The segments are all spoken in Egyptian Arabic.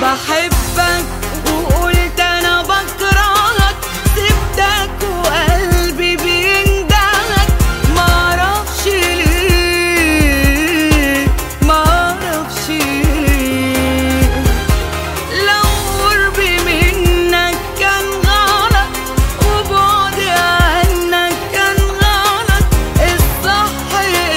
بحبك وقلت انا بكرهك سبتك وقلبي بيندهك معرفش ليه معرفش ليه لو قربي منك كان غلط وبعدي عنك كان غلط الصح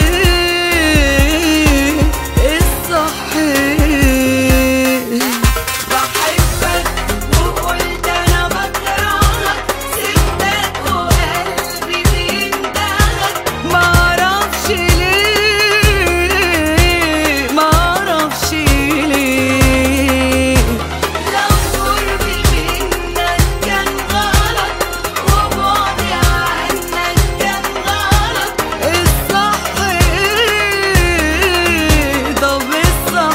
ايه الصح ايه بحبك وقلت انا بكرهك سبتك وقلبي بيندهك معرفش ليه معرفش ليه لو قربي منك كان غلط وبعدي عنك كان غلط الصح ايه طب الصح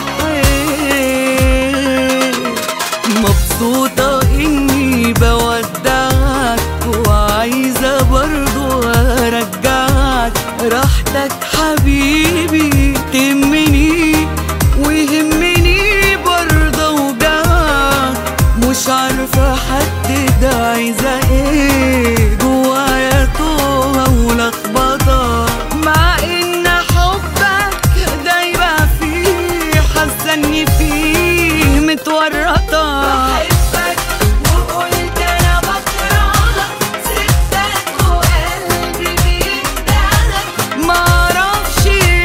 ايه مبسوطة اني بودعك وعايزة برضو ارجعك راحتك حبيبي تهمني ويهمني برضه وجعك مش عارفة احدد عايزة ايه جوايا توه ولخبطة مع ان حبك دايبة فيه حاسة اني فيه متورطة بحبك وقلت انا بكرهك سبتك وقلبي بيندهك معرفش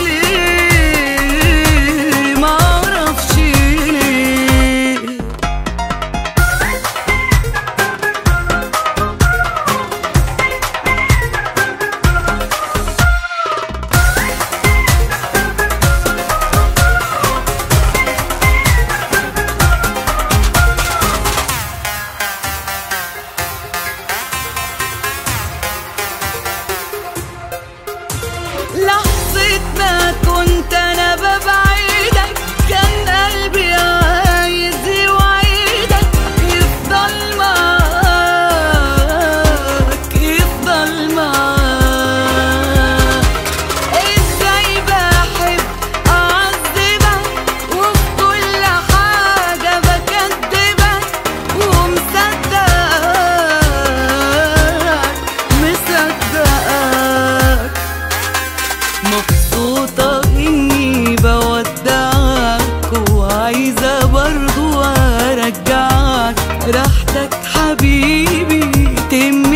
ليه معرفش ليه لحظة ما كنت أنا ببعدك كان قلبي عايز يوعدك يفضل معاك يفضل معاك ازاي بحب أعذبك وفي كل حاجة بكدبك ومصدقك مصدقك مبسوطة إني بودعك وعايزة برضو أرجعك راحتك حبيبي تم